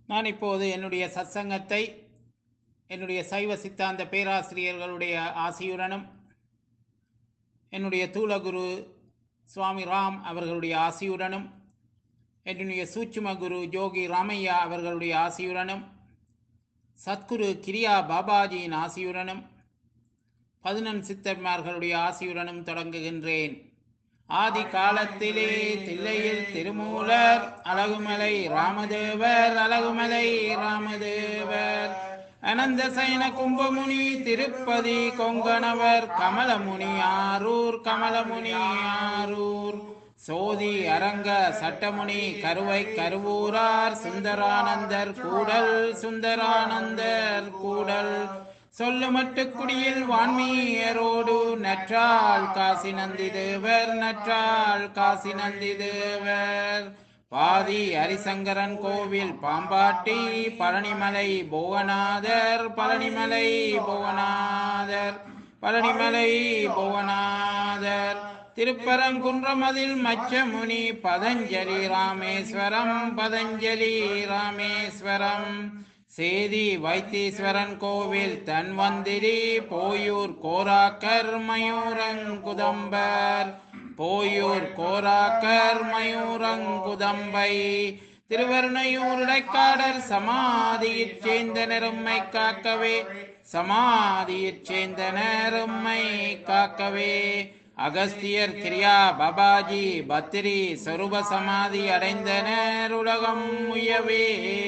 நான் இப்போது என்னுடைய சத்சங்கத்தை என்னுடைய சைவ சித்தாந்த பேராசிரியர்களுடைய ஆசியுடனும் என்னுடைய தூலகுரு சுவாமி ராம் அவர்களுடைய ஆசியுடனும் என்னுடைய சூட்சும குரு ஜோகி ராமையா அவர்களுடைய ஆசியுடனும் சத்குரு கிரியா பாபாஜியின் ஆசியுடனும் பதினெண் சித்தர்மார்களுடைய ஆசியுடனும் தொடங்குகின்றேன் ஆதி காலத்திலே தில்லையில் திருமூலர் அழகுமலை ராமதேவர் அழகுமலை ராமதேவர் அனந்த சயன கும்பமுனி திருப்பதி கொங்கணவர் கமலமுனி ஆரூர் கமலமுனி ஆரூர் சோதி அரங்க சட்டமுனி கருவை கருவூரார் சுந்தரானந்தர் கூடல் சுந்தரானந்தர் கூடல் சொல்லுமட்டு குடியில் வான்மீயரோடு நற்றாள் காசி நந்தி தேவர் நற்றாள் காசி நந்தி தேவர் பாதி ஹரிசங்கரன் கோவில் பாம்பாட்டி பழனிமலை புவனாதர் பழனிமலை புவனாதர் பழனிமலை புவனாதர் திருப்பரங்குன்றமதில் மச்சமுனி பதஞ்சலி ராமேஸ்வரம் பதஞ்சலி ராமேஸ்வரம் சேதி வைத்தீஸ்வரன் கோவில் தன்வந்திரி போயூர் கோராக்கர் மயூரங்குதம்பர் போயூர் கோராக்கர் மயூரங்குதம்பை திருவருணையூர் இடைக்காடர் சமாதியிற் சேர்ந்த நெரும்மை காக்கவே சமாதியிற் சேர்ந்த நெரும்மை காக்கவே அகஸ்தியர் கிரியா பாபாஜி பத்திரி சொரூப சமாதி அடைந்தனர் உலகம் உயவே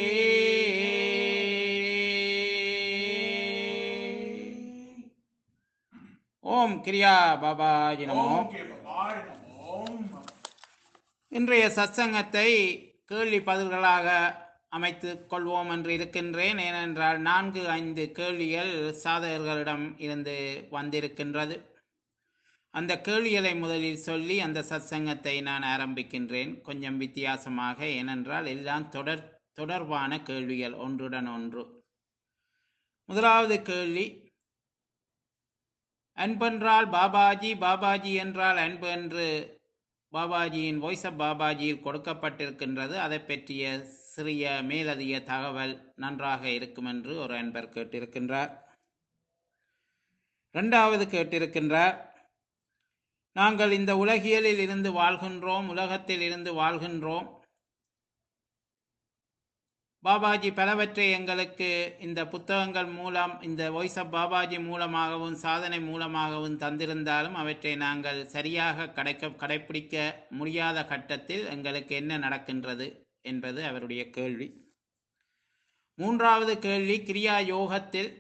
ஓம் கிரியா பாபாஜி நமோ ஓம் கேபாய் நமோ நம. இன்றைய சத்சங்கத்தை கேள்வி பதில்களாக அமைத்துக் கொள்வோம் என்று இருக்கின்றேன் ஏனென்றால் நான்கு ஐந்து கேள்விகள் சாதகர்களிடம் இருந்து வந்திருக்கின்றது அந்த கேள்விகளை முதலில் சொல்லி அந்த சத்சங்கத்தை நான் ஆரம்பிக்கின்றேன் கொஞ்சம் வித்தியாசமாக ஏனென்றால் எல்லாம் தொடர் தொடர்பான கேள்விகள் ஒன்றுடன் ஒன்று முதலாவது கேள்வி அன்பென்றால் பாபாஜி பாபாஜி என்றால் அன்பு என்று பாபாஜியின் வாய்ஸ் ஆஃப் பாபாஜியில் கொடுக்கப்பட்டிருக்கின்றது அதை பற்றிய சிறிய மேலதிக தகவல் நன்றாக இருக்கும் என்று ஒரு அன்பர் கேட்டிருக்கின்றார் இரண்டாவது கேட்டிருக்கின்றார் நாங்கள் இந்த உலகியலில் இருந்து வாழ்கின்றோம் உலகத்தில் இருந்து வாழ்கின்றோம் பாபாஜி பலவற்றை எங்களுக்கு இந்த புத்தகங்கள் மூலம் இந்த வாய்ஸ் ஆஃப் பாபாஜி மூலமாகவும் சாதனை மூலமாகவும் தந்திருந்தாலும் அவற்றை நாங்கள் சரியாக கடைக்க கடைப்பிடிக்க முடியாத கட்டத்தில் எங்களுக்கு என்ன நடக்கின்றது என்பது அவருடைய கேள்வி மூன்றாவது கேள்வி கிரியா யோகத்தில்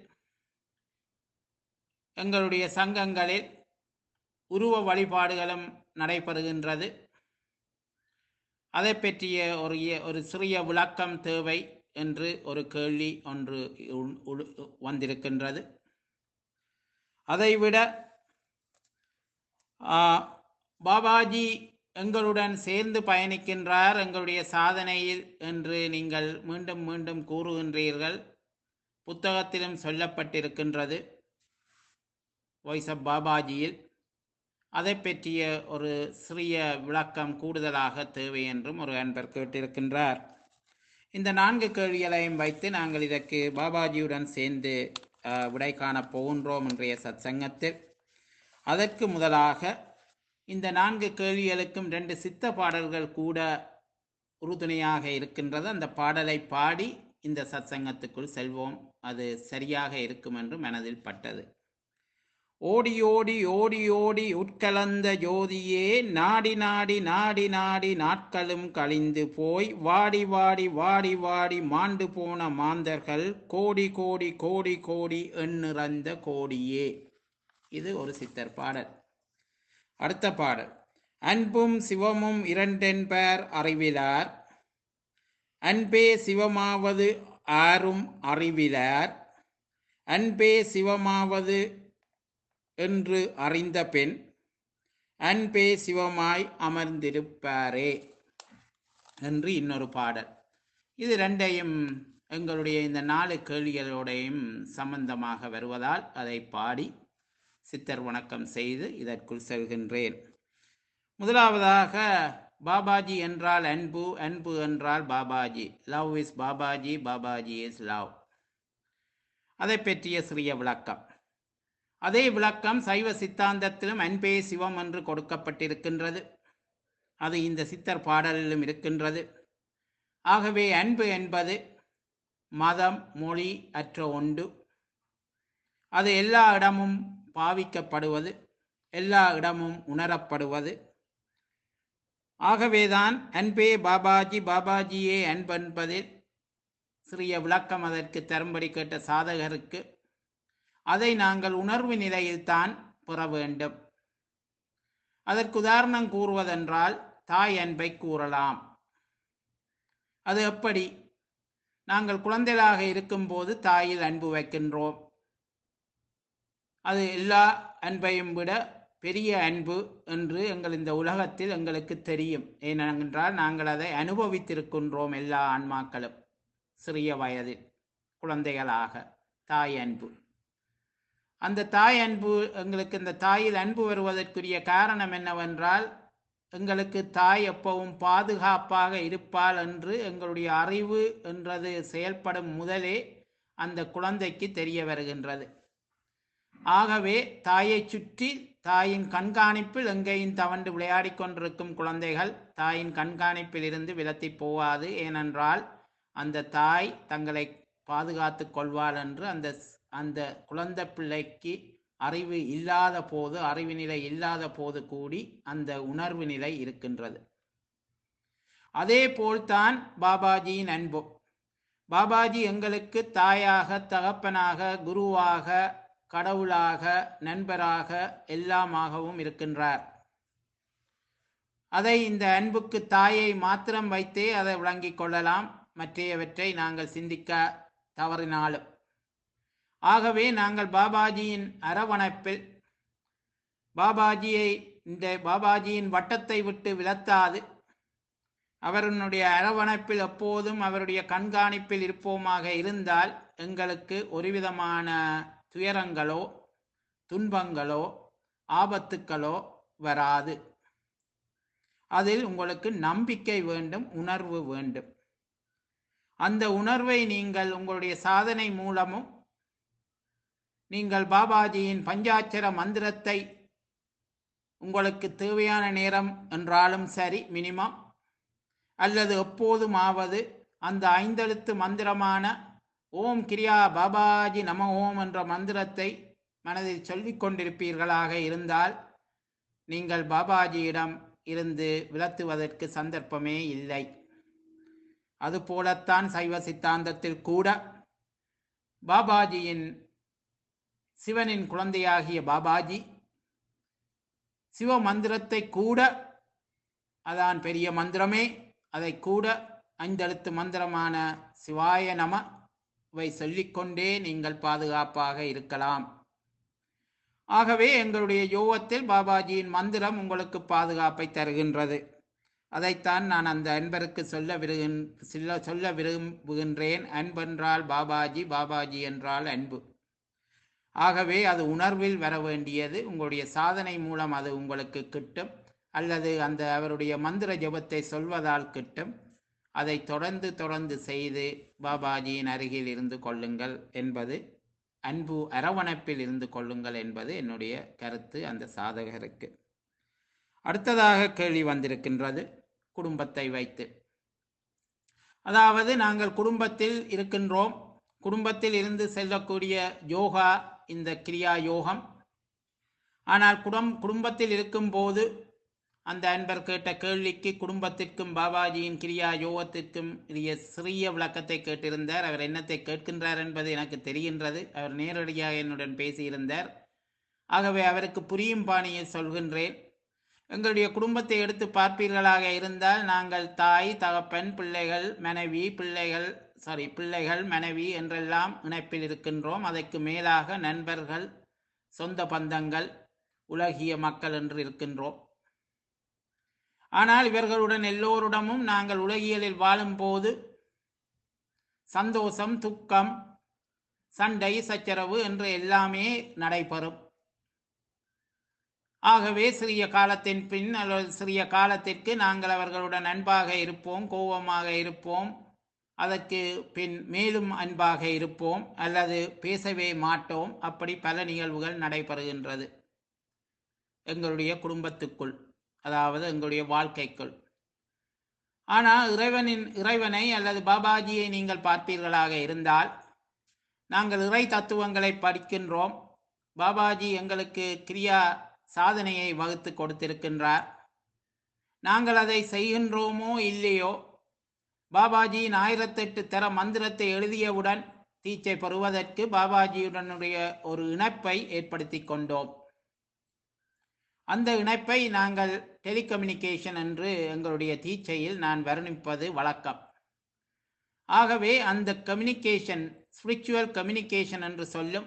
எங்களுடைய சங்கங்களில் உருவ வழிபாடுகளும் நடைபெறுகின்றது அதை பற்றிய ஒரு இய- ஒரு சிறிய விளக்கம் தேவை என்று ஒரு கேள்வி ஒன்று உள்- உள்- வந்திருக்கின்றது அதைவிட ஆ, பாபாஜி எங்களுடன் சேர்ந்து பயணிக்கின்றார் எங்களுடைய சாதனையில் என்று நீங்கள் மீண்டும் மீண்டும் கூறுகின்றீர்கள் புத்தகத்திலும் சொல்லப்பட்டிருக்கின்றது வாய்ஸ் ஆஃப் பாபாஜியில் அதை பற்றிய ஒரு சிறிய விளக்கம் கூடுதலாக தேவை என்றும் ஒரு அன்பர் கேட்டிருக்கின்றார் இந்த நான்கு கேள்விகளையும் வைத்து நாங்கள் இதற்கு பாபாஜியுடன் சேர்ந்து அஹ், விடை காணப் போகின்றோம் இன்றைய சத்சங்கத்தில் அதற்கு முதலாக இந்த நான்கு கேள்விகளுக்கும் ரெண்டு சித்த பாடல்கள் கூட உறுதுணையாக இருக்கின்றது அந்த பாடலை பாடி இந்த சத்சங்கத்துக்குள் செல்வோம் அது சரியாக இருக்கும் என்று மனதில் பட்டது ஓடி ஓடி ஓடி ஓடி உட்கலந்த ஜோதியே நாடி நாடி நாடி நாடி நாட்களும் கழிந்து போய் வாடி வாடி வாடி வாடி மாண்டு போன மாந்தர்கள் கோடி கோடி கோடி கோடி எண்ணிறந்த கோடியே இது ஒரு சித்தர் பாடல் அடுத்த பாடல் அன்பும் சிவமும் இரண்டென்பர் அறிவிலார் அன்பே சிவமாவது ஆரும் அறிவிலார் அன்பே சிவமாவது என்று அறிந்த பெண் அன்பே சிவமாய் அமர்ந்திருப்பாரே என்று இன்னொரு பாடல் இது ரெண்டையும் எங்களுடைய இந்த நாலு கேள்விகளோடையும் சம்பந்தமாக வருவதால் அதை பாடி சித்தர் வணக்கம் செய்து இதற்குள் செல்கின்றேன் முதலாவதாக பாபாஜி என்றால் அன்பு அன்பு என்றால் Babaji love is Babaji Babaji is love அதை பற்றிய சிறிய விளக்கம் அதே விளக்கம் சைவ சித்தாந்தத்திலும் அன்பே சிவம் என்று கொடுக்கப்பட்டிருக்கின்றது அது இந்த சித்தர் பாடலிலும் இருக்கின்றது ஆகவே அன்பு என்பது மதம் மொழி அற்ற ஒன்று அது எல்லா இடமும் பாவிக்கப்படுவது எல்லா இடமும் உணரப்படுவது ஆகவேதான் அன்பே பாபாஜி பாபாஜியே அன்பென்பதில் சிறிய விளக்கம் அதற்கு தரும்படி கேட்ட சாதகருக்கு அதை நாங்கள் உணர்வு நிலையில்தான் பெற வேண்டும் அதற்கு உதாரணம் கூறுவதென்றால் தாய் அன்பை கூறலாம் அது எப்படி நாங்கள் குழந்தைகளாக இருக்கும்போது தாயில் அன்பு வைக்கின்றோம் அது எல்லா அன்பையும் விட பெரிய அன்பு என்று எங்கள் இந்த உலகத்தில் எங்களுக்கு தெரியும் ஏனென்றால் நாங்கள் அதை அனுபவித்திருக்கின்றோம் எல்லா ஆன்மாக்களும் சிறிய வயதில் குழந்தைகளாக தாய் அன்பு அந்த தாய் அன்பு எங்களுக்கு இந்த தாயில் அன்பு வருவதற்குரிய காரணம் என்னவென்றால் எங்களுக்கு தாய் எப்பவும் பாதுகாப்பாக இருப்பாள் என்று எங்களுடைய அறிவு என்றது செயல்படும் முதலே அந்த குழந்தைக்கு தெரிய வருகின்றது ஆகவே தாயை சுற்றி தாயின் கண்காணிப்பில் எங்கேயும் தவண்டு விளையாடிக் கொண்டிருக்கும் குழந்தைகள் தாயின் கண்காணிப்பில் இருந்து விலத்தி போவாது ஏனென்றால் அந்த தாய் தங்களை பாதுகாத்து கொள்வாள் என்று அந்த அந்த குழந்தை பிள்ளைக்கு அறிவு இல்லாத போது அறிவு நிலை இல்லாத போது கூடி அந்த உணர்வு நிலை இருக்கின்றது அதே போல்தான் பாபாஜியின் அன்பு பாபாஜி எங்களுக்கு தாயாக தகப்பனாக குருவாக கடவுளாக நண்பராக எல்லாமாகவும் இருக்கின்றார் அதை இந்த அன்புக்கு தாயை மாத்திரம் வைத்தே அதை விளங்கிக் கொள்ளலாம் மற்றையவற்றை நாங்கள் சிந்திக்க தவறினாலும் ஆகவே நாங்கள் பாபாஜியின் அரவணைப்பில் பாபாஜியை இந்த பாபாஜியின் வட்டத்தை விட்டு விலத்தாது அவருடைய அரவணைப்பில் எப்போதும் அவருடைய கண்காணிப்பில் இருப்போமாக இருந்தால் எங்களுக்கு ஒருவிதமான துயரங்களோ துன்பங்களோ ஆபத்துக்களோ வராது அதில் உங்களுக்கு நம்பிக்கை வேண்டும் உணர்வு வேண்டும் அந்த உணர்வை நீங்கள் உங்களுடைய சாதனை மூலமும் நீங்கள் பாபாஜியின் பஞ்சாட்சர மந்திரத்தை உங்களுக்கு தேவையான நேரம் என்றாலும் சரி மினிமம் அல்லது எப்போதுமாவது அந்த ஐந்தெழுத்து மந்திரமான ஓம் கிரியா பாபாஜி நம ஓம் என்ற மந்திரத்தை மனதில் சொல்லிக் கொண்டிருப்பீர்களாக இருந்தால் நீங்கள் பாபாஜியிடம் இருந்து விலத்துவதற்கு சந்தர்ப்பமே இல்லை அதுபோலத்தான் சைவ சித்தாந்தத்தில் கூட பாபாஜியின் சிவனின் குழந்தையாகிய பாபாஜி சிவ மந்திரத்தை கூட அதான் பெரிய மந்திரமே அதை கூட ஐந்தெழுத்து மந்திரமான சிவாய நம வை சொல்லிக்கொண்டே நீங்கள் பாதுகாப்பாக இருக்கலாம் ஆகவே எங்களுடைய யோகத்தில் பாபாஜியின் மந்திரம் உங்களுக்கு பாதுகாப்பை தருகின்றது அதைத்தான் நான் அந்த அன்பருக்கு சொல்ல விருகின் சொல்ல சொல்ல விரும்புகின்றேன் அன்பென்றால் பாபாஜி பாபாஜி என்றால் அன்பு ஆகவே அது உணர்வில் வர வேண்டியது உங்களுடைய சாதனை மூலம் அது உங்களுக்கு கிட்டும் அல்லது அந்த அவருடைய மந்திர ஜபத்தை சொல்வதால் கிட்டும் அதை தொடர்ந்து தொடர்ந்து செய்து பாபாஜியின் அருகில் இருந்து கொள்ளுங்கள் என்பது அன்பு அரவணைப்பில் இருந்து கொள்ளுங்கள் என்பது என்னுடைய கருத்து அந்த சாதகருக்கு அடுத்ததாக கேள்வி வந்திருக்கின்றது குடும்பத்தை வைத்து அதாவது நாங்கள் குடும்பத்தில் இருக்கின்றோம் குடும்பத்தில் இருந்து செல்லக்கூடிய யோகா இந்த கிரியா யோகம் ஆனால் குடும் குடும்பத்தில் இருக்கும்போது அந்த அன்பர் கேட்ட கேள்விக்கு குடும்பத்திற்கும் பாபாஜியின் கிரியா யோகத்திற்கும் இடைய சிறிய விளக்கத்தை கேட்டிருந்தார் அவர் என்னத்தை கேட்கின்றார் என்பது எனக்கு தெரிகின்றது அவர் நேரடியாக என்னுடன் பேசியிருந்தார் ஆகவே அவருக்கு புரியும் பாணியில் சொல்கின்றேன் எங்களுடைய குடும்பத்தை எடுத்து பார்ப்பீர்களாக இருந்தால் நாங்கள் தாய் தகப்பன் பிள்ளைகள் மனைவி பிள்ளைகள் சாரி பிள்ளைகள் மனைவி என்றெல்லாம் இணைப்பில் இருக்கின்றோம் அதற்கு மேலாக நண்பர்கள் சொந்த பந்தங்கள் உலகிய மக்கள் என்று இருக்கின்றோம் ஆனால் இவர்களுடன் எல்லோருடமும் நாங்கள் உலகியலில் வாழும்போது சந்தோஷம் துக்கம் சண்டை சச்சரவு என்று எல்லாமே நடைபெறும் ஆகவே சிறிய காலத்தின் பின் அல்லது சிறிய காலத்திற்கு நாங்கள் அவர்களுடன் அன்பாக இருப்போம் கோபமாக இருப்போம் அதற்கு பின் மேலும் அன்பாக இருப்போம் அல்லது பேசவே மாட்டோம் அப்படி பல நிகழ்வுகள் நடைபெறுகின்றது எங்களுடைய குடும்பத்துக்குள் அதாவது எங்களுடைய வாழ்க்கைக்குள் ஆனால் இறைவனின் இறைவனை அல்லது பாபாஜியை நீங்கள் பார்ப்பீர்களாக இருந்தால் நாங்கள் இறை தத்துவங்களை படிக்கின்றோம் பாபாஜி எங்களுக்கு கிரியா சாதனையை வகுத்து கொடுத்திருக்கின்றார் நாங்கள் அதை செய்கின்றோமோ இல்லையோ பாபாஜியின் ஆயிரத்தெட்டு தர மந்திரத்தை எழுதியவுடன் தீச்சை பெறுவதற்கு பாபாஜியுடனுடைய ஒரு இணைப்பை ஏற்படுத்தி கொண்டோம் அந்த இணைப்பை நாங்கள் டெலிகம்யூனிகேஷன் என்று எங்களுடைய தீச்சையில் நான் வர்ணிப்பது வழக்கம் ஆகவே அந்த கம்யூனிகேஷன் ஸ்பிரிச்சுவல் கம்யூனிகேஷன் என்று சொல்லும்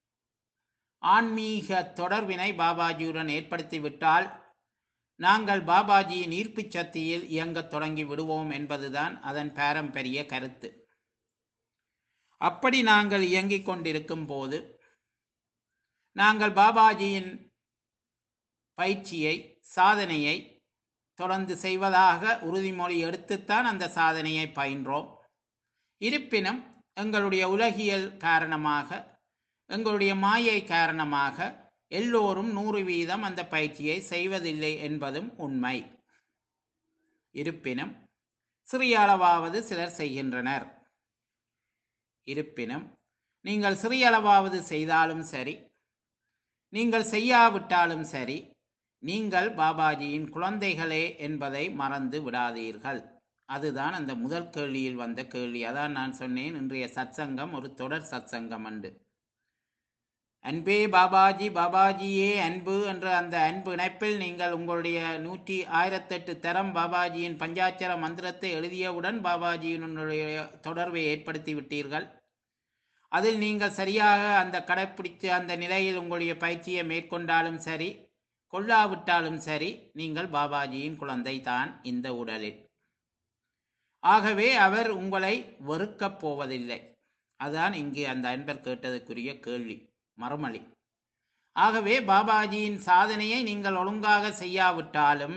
ஆன்மீக தொடர்பினை பாபாஜியுடன் ஏற்படுத்திவிட்டால் நாங்கள் பாபாஜியின் ஈர்ப்புச் சக்தியில் இயங்கத் தொடங்கி விடுவோம் என்பதுதான் அதன் பாரம்பரிய கருத்து அப்படி நாங்கள் இயங்கிக் கொண்டிருக்கும் போது நாங்கள் பாபாஜியின் பயிற்சியை சாதனையை தொடர்ந்து செய்வதாக உறுதிமொழி எடுத்துத்தான் அந்த சாதனையை பயின்றோம் இருப்பினும் எங்களுடைய உலகியல் காரணமாக எங்களுடைய மாயை காரணமாக எல்லோரும் நூறு வீதம் அந்த பயிற்சியை செய்வதில்லை என்பதும் உண்மை இருப்பினும் சிறிய அளவாவது சிலர் செய்கின்றனர் இருப்பினும் நீங்கள் சிறிய அளவாவது செய்தாலும் சரி நீங்கள் செய்யாவிட்டாலும் சரி நீங்கள் பாபாஜியின் குழந்தைகளே என்பதை மறந்து விடாதீர்கள் அதுதான் அந்த முதல் கேள்வியில் வந்த கேள்வி அதான் நான் சொன்னேன் இன்றைய சத்சங்கம் ஒரு தொடர் சத்சங்கம் அண்டு அன்பே பாபாஜி பாபாஜியே அன்பு என்ற அந்த அன்பு இணைப்பில் நீங்கள் உங்களுடைய நூற்றி ஆயிரத்தெட்டு தரம் பாபாஜியின் பஞ்சாட்சர மந்திரத்தை எழுதியவுடன் பாபாஜியினுடைய தொடர்பை ஏற்படுத்தி விட்டீர்கள் அதில் நீங்கள் சரியாக அந்த கடைப்பிடித்து அந்த நிலையில் உங்களுடைய பயிற்சியை மேற்கொண்டாலும் சரி கொள்ளாவிட்டாலும் சரி நீங்கள் பாபாஜியின் குழந்தை தான் இந்த உடலில் ஆகவே அவர் உங்களை வெறுக்கப் போவதில்லை அதான் இங்கு அந்த அன்பர் கேட்டதுக்குரிய கேள்வி மறுமொழி ஆகவே பாபாஜியின் சாதனையை நீங்கள் ஒழுங்காக செய்யாவிட்டாலும்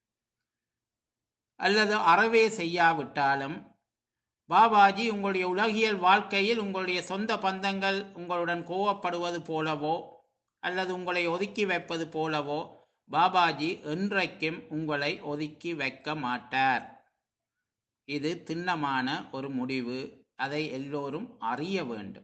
அல்லது அறவே செய்யாவிட்டாலும் பாபாஜி உங்களுடைய உலகியல் வாழ்க்கையில் உங்களுடைய சொந்த பந்தங்கள் உங்களுடன் கோவப்படுவது போலவோ அல்லது உங்களை ஒதுக்கி வைப்பது போலவோ பாபாஜி என்றைக்கும் உங்களை ஒதுக்கி வைக்க மாட்டார் இது திண்ணமான ஒரு முடிவு அதை எல்லோரும் அறிய வேண்டும்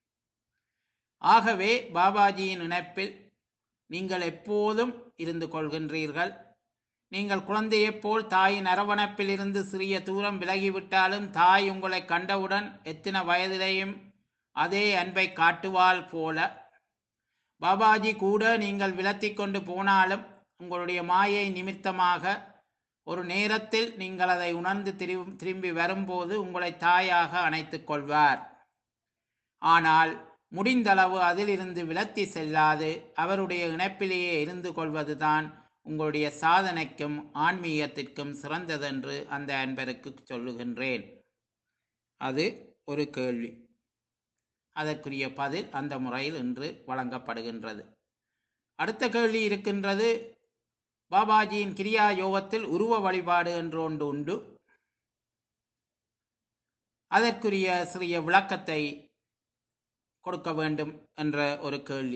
ஆகவே பாபாஜியின் இணைப்பில் நீங்கள் எப்போதும் இருந்து கொள்கின்றீர்கள் நீங்கள் குழந்தையைப் போல் தாயின் அரவணைப்பில் இருந்து சிறிய தூரம் விலகிவிட்டாலும் தாய் உங்களை கண்டவுடன் எத்தனை வயதிலையும் அதே அன்பை காட்டுவாள் போல பாபாஜி கூட நீங்கள் விலத்தி கொண்டு போனாலும் உங்களுடைய மாயை நிமித்தமாக ஒரு நேரத்தில் நீங்கள் அதை உணர்ந்து திரு- திரும்பி வரும்போது உங்களை தாயாக அணைத்துக் கொள்வார் ஆனால் முடிந்தளவு அதிலிருந்து விலத்தி செல்லாது அவருடைய இணைப்பிலேயே இருந்து கொள்வதுதான் உங்களுடைய சாதனைக்கும் ஆன்மீகத்திற்கும் சிறந்ததென்று அந்த அன்பருக்கு சொல்லுகின்றேன் அது ஒரு கேள்வி அதற்குரிய பதில் அந்த முறையில் இன்று வழங்கப்படுகின்றது அடுத்த கேள்வி இருக்கின்றது பாபாஜியின் கிரியா யோகத்தில் உருவ வழிபாடு என்று ஒன்று உண்டு அதற்குரிய சிறிய விளக்கத்தை கொடுக்க வேண்டும் என்ற ஒரு கேள்வி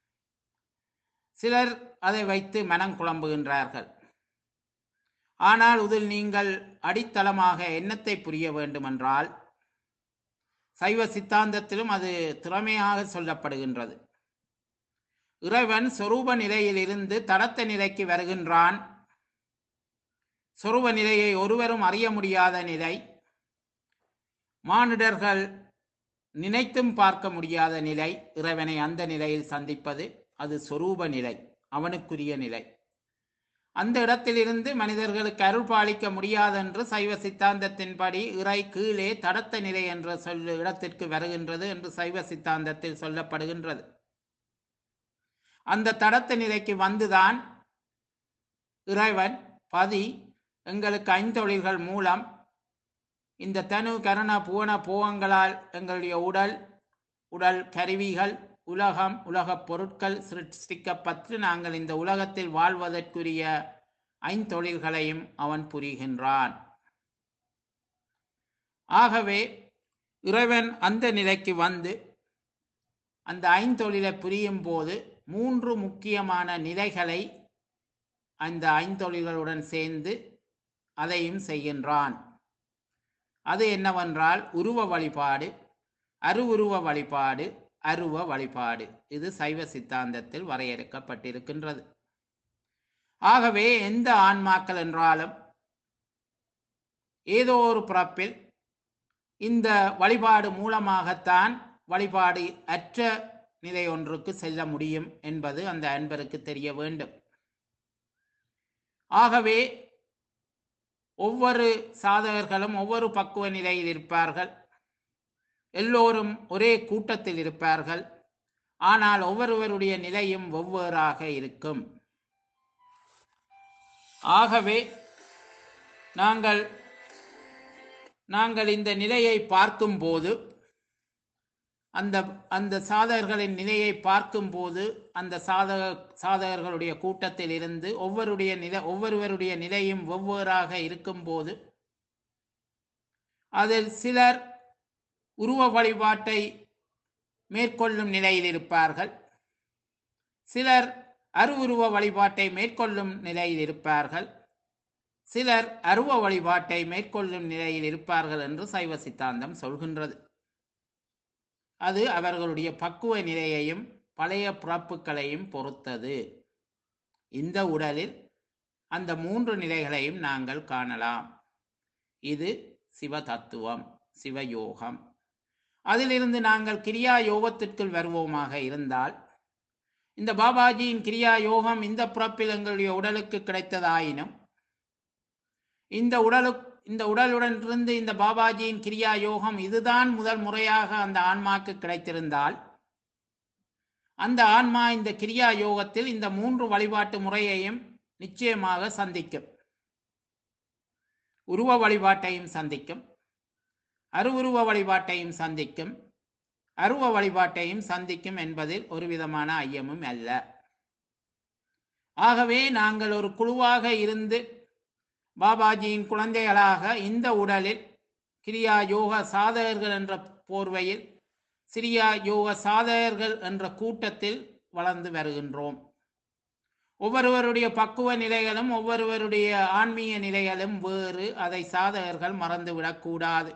சிலர் அதை வைத்து மனம் குழம்புகின்றார்கள் ஆனால் இதில் நீங்கள் அடித்தளமாக எண்ணத்தை புரிய வேண்டுமென்றால் சைவ சித்தாந்தத்திலும் அது திறமையாக சொல்லப்படுகின்றது இறைவன் சொரூப நிலையிலிருந்து தடத்த நிலைக்கு வருகின்றான் சொரூப நிலையை ஒருவரும் அறிய முடியாத நிலை மானிடர்கள் நினைத்தும் பார்க்க முடியாத நிலை இறைவனை அந்த நிலையில் சந்திப்பது அது சொரூப நிலை அவனுக்குரிய நிலை அந்த இடத்திலிருந்து மனிதர்களுக்கு அருள் பாலிக்க முடியாதென்று சைவ சித்தாந்தத்தின்படி இறை கீழே தடத்த நிலை என்ற சொல்லு இடத்திற்கு வருகின்றது என்று சைவ சித்தாந்தத்தில் சொல்லப்படுகின்றது அந்த தடத்த நிலைக்கு வந்துதான் இறைவன் பதி எங்களுக்கு ஐந்தொழில்கள் மூலம் இந்த தனு கரண புவன போகங்களால் எங்களுடைய உடல் உடல் கருவிகள் உலகம் உலகப் பொருட்கள் சிருஷ்டிக்கப்பட்டு நாங்கள் இந்த உலகத்தில் வாழ்வதற்குரிய ஐந்தொழில்களையும் அவன் புரிகின்றான் ஆகவே இறைவன் அந்த நிலைக்கு வந்து அந்த ஐந்தொழிலை புரியும் போது மூன்று முக்கியமான நிலைகளை அந்த ஐந்தொழில்களுடன் சேர்ந்து அதையும் செய்கின்றான் அது என்னவென்றால் உருவ வழிபாடு அருவுருவ வழிபாடு அருவ வழிபாடு இது சைவ சித்தாந்தத்தில் வரையறுக்கப்பட்டிருக்கின்றது ஆகவே எந்த ஆன்மாக்கள் என்றாலும் ஏதோ ஒரு பிறப்பில் இந்த வழிபாடு மூலமாகத்தான் வழிபாடு அற்ற நிலை ஒன்றுக்கு செல்ல முடியும் என்பது அந்த அன்பருக்கு தெரிய வேண்டும் ஆகவே ஒவ்வொரு சாதகர்களும் ஒவ்வொரு பக்குவ நிலையில் இருப்பார்கள் எல்லோரும் ஒரே கூட்டத்தில் இருப்பார்கள் ஆனால் ஒவ்வொருவருடைய நிலையும் வெவ்வேறாக இருக்கும் ஆகவே நாங்கள் நாங்கள் இந்த நிலையை பார்க்கும்போது அந்த அந்த சாதகர்களின் நிலையை பார்க்கும்போது அந்த சாதக சாதகர்களுடைய கூட்டத்தில் இருந்து ஒவ்வொருடைய நிலை ஒவ்வொருவருடைய நிலையும் வெவ்வேறாக இருக்கும்போது அதில் சிலர் உருவ வழிபாட்டை மேற்கொள்ளும் நிலையில் இருப்பார்கள் சிலர் அருவுருவ வழிபாட்டை மேற்கொள்ளும் நிலையில் இருப்பார்கள் சிலர் அருவ வழிபாட்டை மேற்கொள்ளும் நிலையில் இருப்பார்கள் என்று சைவ சித்தாந்தம் சொல்கின்றது அது அவர்களுடைய பக்குவ நிலையையும் பழைய பிறப்புகளையும் பொறுத்தது இந்த உடலில் அந்த மூன்று நிலைகளையும் நாங்கள் காணலாம் இது சிவ தத்துவம் சிவயோகம் அதிலிருந்து நாங்கள் கிரியா யோகத்திற்குள் வருவோமாக இருந்தால் இந்த பாபாஜியின் கிரியா யோகம் இந்த பிறப்பில் எங்களுடைய உடலுக்கு கிடைத்ததாயினும் இந்த உடலு இந்த உடலுடன் இருந்து இந்த பாபாஜியின் கிரியா யோகம் இதுதான் முதல் முறையாக அந்த ஆன்மாக்கு கிடைத்திருந்தால் அந்த ஆன்மா இந்த கிரியா யோகத்தில் இந்த மூன்று வழிபாட்டு முறையையும் நிச்சயமாக சந்திக்கும் உருவ வழிபாட்டையும் சந்திக்கும் அருவுருவ வழிபாட்டையும் சந்திக்கும் அருவ வழிபாட்டையும் சந்திக்கும் என்பதில் ஒரு விதமான ஐயமும் அல்ல ஆகவே நாங்கள் ஒரு குழுவாக இருந்து பாபாஜியின் குழந்தைகளாக இந்த உடலில் கிரியா யோக சாதகர்கள் என்ற போர்வையில் சிரியா யோக சாதகர்கள் என்ற கூட்டத்தில் வளர்ந்து வருகின்றோம் ஒவ்வொருவருடைய பக்குவ நிலைகளும் ஒவ்வொருவருடைய ஆன்மீக நிலைகளும் வேறு அதை சாதகர்கள் மறந்துவிடக்கூடாது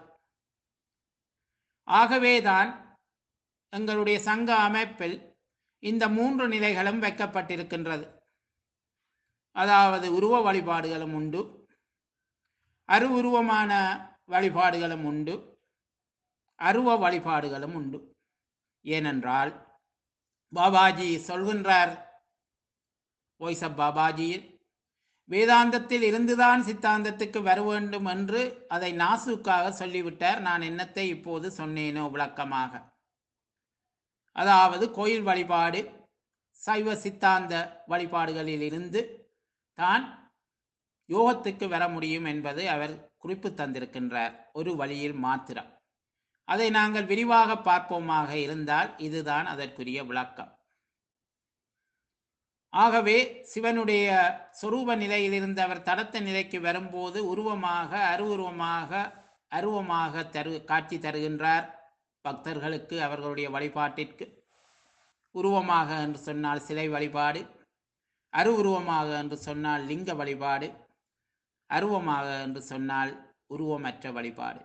ஆகவேதான் எங்களுடைய சங்க அமைப்பில் இந்த மூன்று நிலைகளும் வைக்கப்பட்டிருக்கின்றது அதாவது உருவ வழிபாடுகளும் உண்டு அருவுருவமான வழிபாடுகளும் உண்டு அருவ வழிபாடுகளும் உண்டு ஏனென்றால் பாபாஜி சொல்கின்றார் வாய்ஸ் ஆஃப் பாபாஜியில் வேதாந்தத்தில் இருந்துதான் சித்தாந்தத்துக்கு வர வேண்டும் என்று அதை நாசுக்காக சொல்லிவிட்டார் நான் என்னத்தை இப்போது சொன்னேனோ விளக்கமாக அதாவது கோயில் வழிபாடு சைவ சித்தாந்த வழிபாடுகளில் இருந்து தான் யோகத்துக்கு வர முடியும் என்பது அவர் குறிப்பு தந்திருக்கின்றார் ஒரு வழியில் மாத்திரம் அதை நாங்கள் விரிவாக பார்ப்போமாக இருந்தால் இதுதான் அதற்குரிய விளக்கம் ஆகவே சிவனுடைய சொரூப நிலையிலிருந்து அவர் தடத்த நிலைக்கு வரும்போது உருவமாக அருவுருவமாக அருவமாக தரு காட்சி தருகின்றார் பக்தர்களுக்கு அவர்களுடைய வழிபாட்டிற்கு உருவமாக என்று சொன்னால் சிலை வழிபாடு அருவுருவமாக என்று சொன்னால் லிங்க வழிபாடு அருவமாக என்று சொன்னால் உருவமற்ற வழிபாடு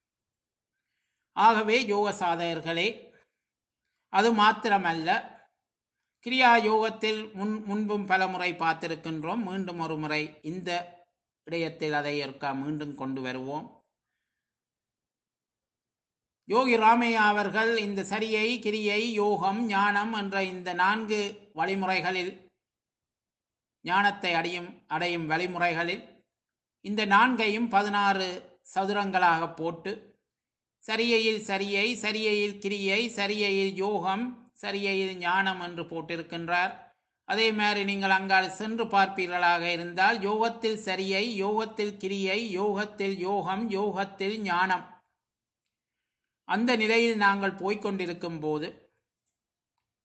ஆகவே யோக சாதகர்களே அது மாத்திரமல்ல கிரியா யோகத்தில் முன் முன்பும் பல முறை பார்த்திருக்கின்றோம் மீண்டும் ஒரு முறை இந்த விடயத்தில் அதை இருக்கா மீண்டும் கொண்டு வருவோம் யோகி ராமையா அவர்கள் இந்த சரியை கிரியை யோகம் ஞானம் என்ற இந்த நான்கு வழிமுறைகளில் ஞானத்தை அடையும் அடையும் வழிமுறைகளில் இந்த நான்கையும் பதினாறு சதுரங்களாக போட்டு சரியையில் சரியை சரியையில் கிரியை சரியையில் யோகம் சரியையில் ஞானம் என்று போட்டிருக்கின்றார் அதே மாதிரி நீங்கள் அங்கால் சென்று பார்ப்பீர்களாக இருந்தால் யோகத்தில் சரியை யோகத்தில் கிரியை யோகத்தில் யோகம் யோகத்தில் ஞானம் அந்த நிலையில் நாங்கள் போய்க்கொண்டிருக்கும் போது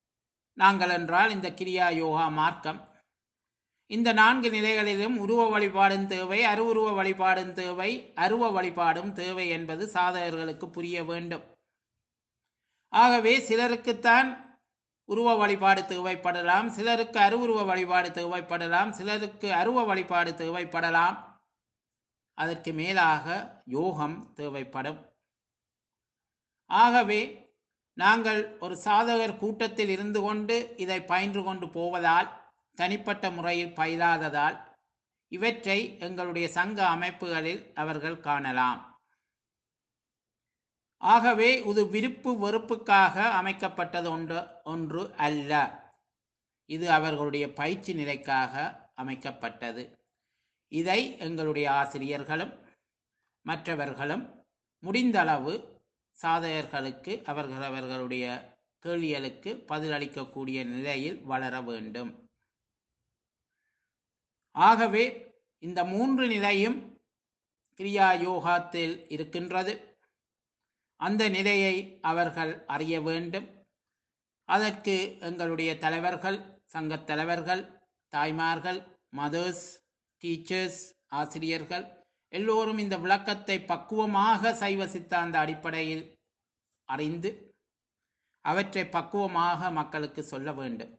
நாங்கள் என்றால் இந்த கிரியா யோகா மார்க்கம் இந்த நான்கு நிலைகளிலும் உருவ வழிபாடும் தேவை அருவுருவ வழிபாடும் தேவை அருவ வழிபாடும் தேவை என்பது சாதகர்களுக்கு புரிய வேண்டும் ஆகவே சிலருக்குத்தான் உருவ வழிபாடு தேவைப்படலாம் சிலருக்கு அருவுருவ வழிபாடு தேவைப்படலாம் சிலருக்கு அருவ வழிபாடு தேவைப்படலாம் அதற்கு மேலாக யோகம் தேவைப்படும் ஆகவே நாங்கள் ஒரு சாதகர் கூட்டத்தில் இருந்து கொண்டு இதை பயின்று கொண்டு போவதால் தனிப்பட்ட முறையில் பயிலாததால் இவற்றை எங்களுடைய சங்க அமைப்புகளில் அவர்கள் காணலாம் ஆகவே இது விருப்பு வெறுப்புக்காக அமைக்கப்பட்டது ஒன்று ஒன்று அல்ல இது அவர்களுடைய பயிற்சி நிலைக்காக அமைக்கப்பட்டது இதை எங்களுடைய ஆசிரியர்களும் மற்றவர்களும் முடிந்தளவு சாதகர்களுக்கு அவர்கள் அவர்களுடைய கேள்விகளுக்கு பதிலளிக்கக்கூடிய நிலையில் வளர வேண்டும் ஆகவே இந்த மூன்று நிலையும் கிரியா யோகாத்தில் இருக்கின்றது அந்த நிலையை அவர்கள் அறிய வேண்டும் அதற்கு எங்களுடைய தலைவர்கள் சங்கத் தலைவர்கள் தாய்மார்கள் மதர்ஸ் டீச்சர்ஸ் ஆசிரியர்கள் எல்லோரும் இந்த விளக்கத்தை பக்குவமாக சைவ சித்தாந்த அடிப்படையில் அறிந்து அவற்றை பக்குவமாக மக்களுக்கு சொல்ல வேண்டும்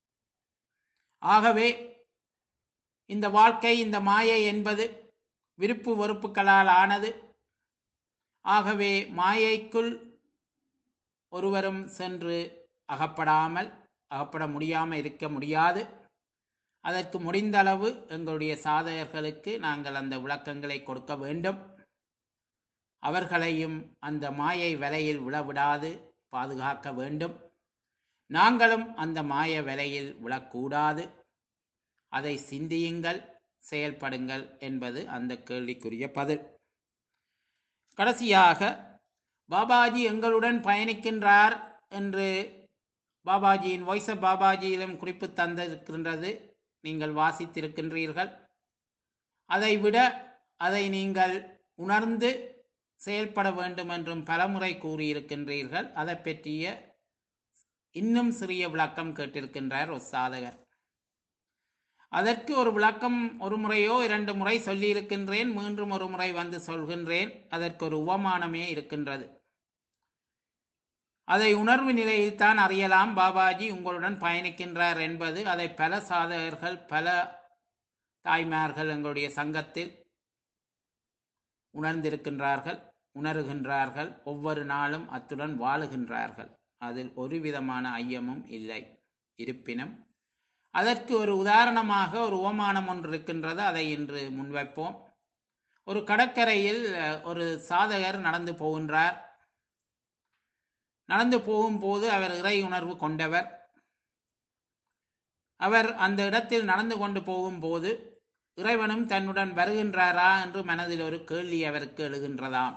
ஆகவே இந்த வாழ்க்கை இந்த மாயை என்பது விருப்பு வெறுப்புகளால் ஆனது ஆகவே மாயைக்குள் ஒருவரும் சென்று அகப்படாமல் அகப்பட முடியாமல் இருக்க முடியாது அதற்கு முடிந்தளவு எங்களுடைய சாதகர்களுக்கு நாங்கள் அந்த விளக்கங்களை கொடுக்க வேண்டும் அவர்களையும் அந்த மாயை வலையில் விழவிடாது பாதுகாக்க வேண்டும் நாங்களும் அந்த மாய வலையில் விழக்கூடாது அதை சிந்தியுங்கள் செயல்படுங்கள் என்பது அந்த கேள்விக்குரிய பதில் கடைசியாக பாபாஜி எங்களுடன் பயணிக்கின்றார் என்று பாபாஜியின் வாய்ஸ் ஆஃப் பாபாஜியிலும் குறிப்பு தந்திருக்கின்றது நீங்கள் வாசித்திருக்கின்றீர்கள் அதை விட அதை நீங்கள் உணர்ந்து செயல்பட வேண்டும் என்றும் பலமுறை கூறியிருக்கின்றீர்கள் அதை பற்றிய இன்னும் சிறிய விளக்கம் கேட்டிருக்கின்றார் ஒரு சாதகர் அதற்கு ஒரு விளக்கம் ஒரு முறையோ இரண்டு முறை சொல்லியிருக்கின்றேன் மீண்டும் ஒரு முறை வந்து சொல்கின்றேன் அதற்கு ஒரு உவமானமே இருக்கின்றது அதை உணர்வு நிலையில் தான் அறியலாம் பாபாஜி உங்களுடன் பயணிக்கின்றார் என்பது அதை பல சாதகர்கள் பல தாய்மார்கள் எங்களுடைய சங்கத்தில் உணர்ந்திருக்கின்றார்கள் உணர்கின்றார்கள் ஒவ்வொரு நாளும் அத்துடன் வாழுகின்றார்கள் அதில் ஒரு விதமான ஐயமும் இல்லை இருப்பினும் அதற்கு ஒரு உதாரணமாக ஒரு உவமானம் ஒன்று இருக்கின்றது அதை இன்று முன்வைப்போம் ஒரு கடற்கரையில் அஹ், ஒரு சாதகர் நடந்து போகின்றார் நடந்து போகும்போது அவர் இறை உணர்வு கொண்டவர் அவர் அந்த இடத்தில் நடந்து கொண்டு போகும்போது இறைவனும் தன்னுடன் வருகின்றாரா என்று மனதில் ஒரு கேள்வி அவருக்கு எழுகின்றதாம்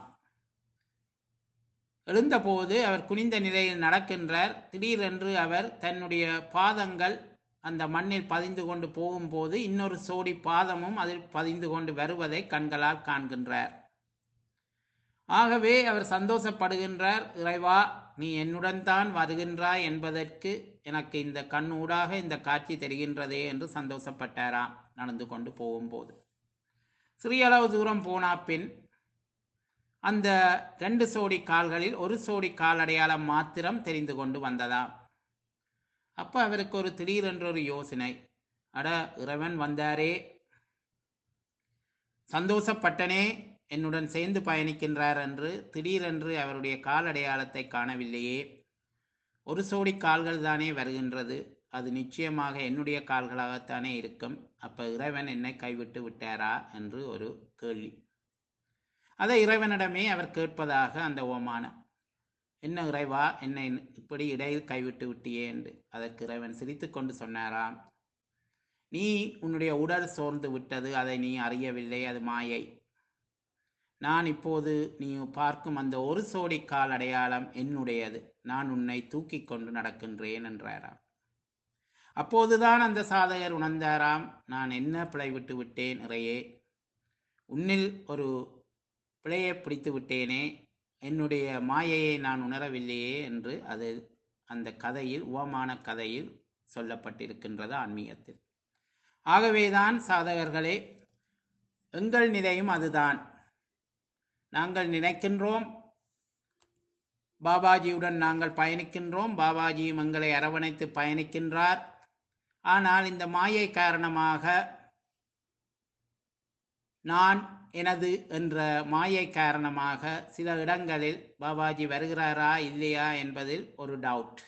எழுந்தபோது அவர் குனிந்த நிலையில் நடக்கின்றார் திடீரென்று அவர் தன்னுடைய பாதங்கள் அந்த மண்ணில் பதிந்து கொண்டு போகும்போது இன்னொரு சோடி பாதமும் அதில் பதிந்து கொண்டு வருவதை கண்களால் காண்கின்றார் ஆகவே அவர் சந்தோஷப்படுகின்றார் இறைவா நீ என்னுடன் தான் வருகின்றாய் என்பதற்கு எனக்கு இந்த கண்ணூடாக இந்த காட்சி தெரிகின்றதே என்று சந்தோஷப்பட்டாராம் நடந்து கொண்டு போகும்போது சிறிய அளவு தூரம் போனா பின் அந்த ரெண்டு சோடி கால்களில் ஒரு சோடி கால் அடையாளம் மாத்திரம் தெரிந்து கொண்டு வந்ததாம் அப்ப அவருக்கு ஒரு திடீரென்ற ஒரு யோசனை அட இறைவன் வந்தாரே சந்தோஷப்பட்டனே என்னுடன் சேர்ந்து பயணிக்கின்றார் என்று திடீரென்று அவருடைய கால் அடையாளத்தை காணவில்லையே ஒரு சோடி கால்கள் தானே வருகின்றது அது நிச்சயமாக என்னுடைய கால்களாகத்தானே இருக்கும் அப்ப இறைவன் என்னை கைவிட்டு விட்டாரா என்று ஒரு கேள்வி அதை இறைவனிடமே அவர் கேட்பதாக அந்த ஓமானம் என்ன இறைவா என்னை இப்படி இடையில் கைவிட்டு விட்டியே என்று அதற்கு இறைவன் சிரித்துக்கொண்டு சொன்னாராம் நீ உன்னுடைய உடல் சோர்ந்து விட்டது அதை நீ அறியவில்லை அது மாயை நான் இப்போது நீ பார்க்கும் அந்த ஒரு சோடி கால் அடையாளம் என்னுடையது நான் உன்னை தூக்கி கொண்டு நடக்கின்றேன் என்றாராம் அப்போதுதான் அந்த சாதகர் உணர்ந்தாராம் நான் என்ன பிழை விட்டு விட்டேன் இறையே உன்னில் ஒரு பிழையை பிடித்து விட்டேனே என்னுடைய மாயையை நான் உணரவில்லையே என்று அது அந்த கதையில் உவமான கதையில் சொல்லப்பட்டிருக்கின்றது ஆன்மீகத்தில் ஆகவேதான் சாதகர்களே எங்கள் நிலையும் அதுதான் நாங்கள் நினைக்கின்றோம் பாபாஜியுடன் நாங்கள் பயணிக்கின்றோம் பாபாஜியும் எங்களை அரவணைத்து பயணிக்கின்றார் ஆனால் இந்த மாயை காரணமாக நான் எனது என்ற மாயை காரணமாக சில இடங்களில் பாபாஜி வருகிறாரா இல்லையா என்பதில் ஒரு டவுட்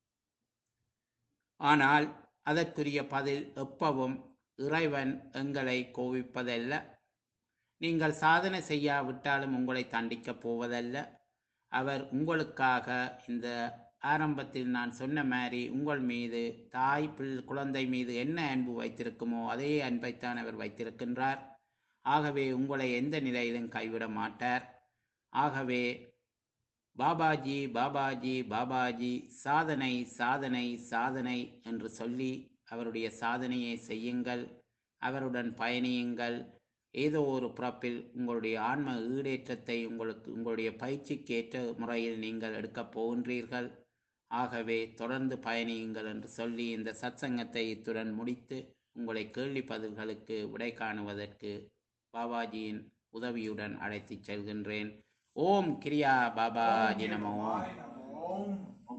ஆனால் அதற்குரிய பதில் எப்பவும் இறைவன் எங்களை கோவிப்பதல்ல நீங்கள் சாதனை செய்யாவிட்டாலும் உங்களை தண்டிக்கப் போவதல்ல அவர் உங்களுக்காக இந்த ஆரம்பத்தில் நான் சொன்ன மாதிரி உங்கள் மீது தாய் பிள் குழந்தை மீது என்ன அன்பு வைத்திருக்குமோ அதே அன்பைத்தான் அவர் வைத்திருக்கின்றார் ஆகவே உங்களை எந்த நிலையிலும் கைவிட மாட்டார் ஆகவே பாபாஜி பாபாஜி பாபாஜி சாதனை சாதனை சாதனை என்று சொல்லி அவருடைய சாதனையை செய்யுங்கள் அவருடன் பயணியுங்கள் ஏதோ ஒரு பிறப்பில் உங்களுடைய ஆன்ம ஈடேற்றத்தை உங்களுக்கு உங்களுடைய பயிற்சிக்கு ஏற்ற முறையில் நீங்கள் எடுக்கப் போகின்றீர்கள் ஆகவே தொடர்ந்து பயணியுங்கள் என்று சொல்லி இந்த சத்சங்கத்தை இத்துடன் முடித்து உங்களை கேள்வி பதில்களுக்கு விடை காணுவதற்கு பாபாஜியின் உதவியுடன் அழைத்துச் செல்கின்றேன் ஓம் கிரியா பாபாஜி நமோ ஓம்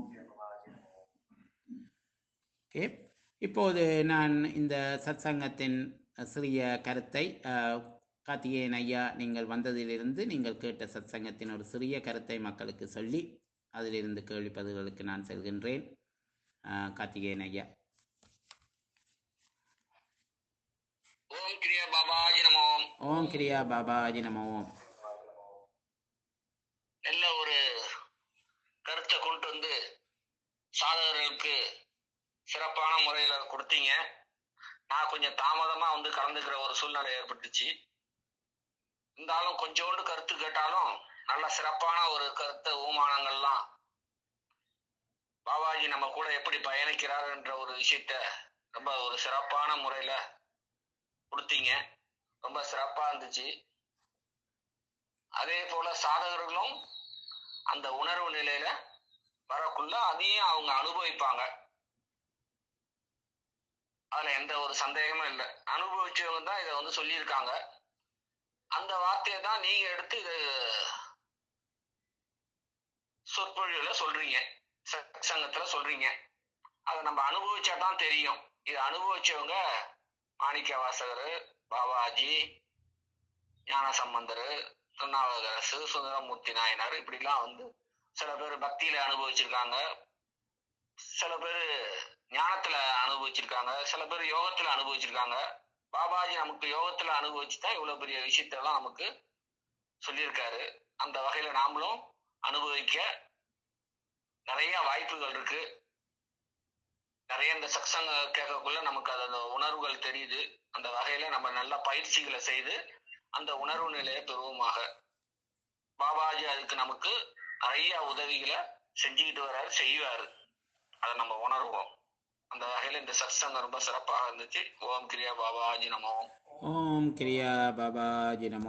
ஓகே இப்போது நான் இந்த சத்சங்கத்தின் சிறிய கருத்தை அஹ், கார்த்திகேயன் ஐயா நீங்கள் வந்ததிலிருந்து நீங்கள் கேட்ட சத்சங்கத்தின் ஒரு சிறிய கருத்தை மக்களுக்கு சொல்லி அதிலிருந்து கேள்வி பதில்களுக்கு நான் செல்கின்றேன் அஹ், கார்த்திகேயன் ஐயா ஓம் கிரியா பாபாஜி நமோ ஓம் கிரியா பாபாஜி நமோ நல்ல ஒரு கருத்தை கொண்டு வந்து சாதகர்களுக்கு சிறப்பான முறையில கொடுத்தீங்க நான் கொஞ்சம் தாமதமா வந்து கலந்துக்கிற ஒரு சூழ்நிலை ஏற்பட்டுச்சு இருந்தாலும் கொஞ்சோண்டு கருத்து கேட்டாலும் நல்ல சிறப்பான ஒரு கருத்து ஊமானங்கள்லாம் பாபாஜி நம்ம கூட எப்படி பயணிக்கிறார் என்ற ஒரு விஷயத்த ரொம்ப ஒரு சிறப்பான முறையில கொடுத்தீங்க ரொம்ப சிறப்பா இருந்துச்சு அதே போல சாதகர்களும் அந்த உணர்வு நிலையில வரக்குள்ள அதையும் அவங்க அனுபவிப்பாங்க அதுல எந்த ஒரு சந்தேகமும் இல்லை அனுபவிச்சவங்க தான் இதை வந்து சொல்லியிருக்காங்க அந்த வார்த்தையை தான் நீங்க எடுத்து இது சொற்பொழிவுல சொல்றீங்க சங்கத்துல சொல்றீங்க அதை நம்ம அனுபவிச்சா தான் தெரியும் இது அனுபவிச்சவங்க மாணிக்க வாசகர் பாபாஜி ஞான சம்பந்தர் திருநாவுக்கரசு சுந்தரமூர்த்தி நாயனார் இப்படிலாம் வந்து சில பேர் பக்தியில அனுபவிச்சிருக்காங்க சில பேர் ஞானத்துல அனுபவிச்சிருக்காங்க சில பேர் யோகத்துல அனுபவிச்சிருக்காங்க பாபாஜி நமக்கு யோகத்துல அனுபவிச்சு தான் இவ்வளவு பெரிய விஷயத்தெல்லாம் நமக்கு சொல்லியிருக்காரு அந்த வகையில நாமளும் அனுபவிக்க நிறைய வாய்ப்புகள் இருக்கு நிறைய இந்த சக்சங்க கேட்கக்குள்ள நமக்கு அது அந்த உணர்வுகள் தெரியுது அந்த வகையில நம்ம நல்ல பயிற்சிகளை செய்து அந்த உணர்வு நிலையை பெறுவோமாக பாபாஜி அதுக்கு நமக்கு நிறைய உதவிகளை செஞ்சுக்கிட்டு வர்றாரு செய்வாரு அதை நம்ம உணர்வோம் அந்த வகையில இந்த சத்சங்கம் ரொம்ப சிறப்பாக இருந்துச்சு ஓம் கிரியா பாபாஜி நமோ ஓம் கிரியா பாபாஜி நமோ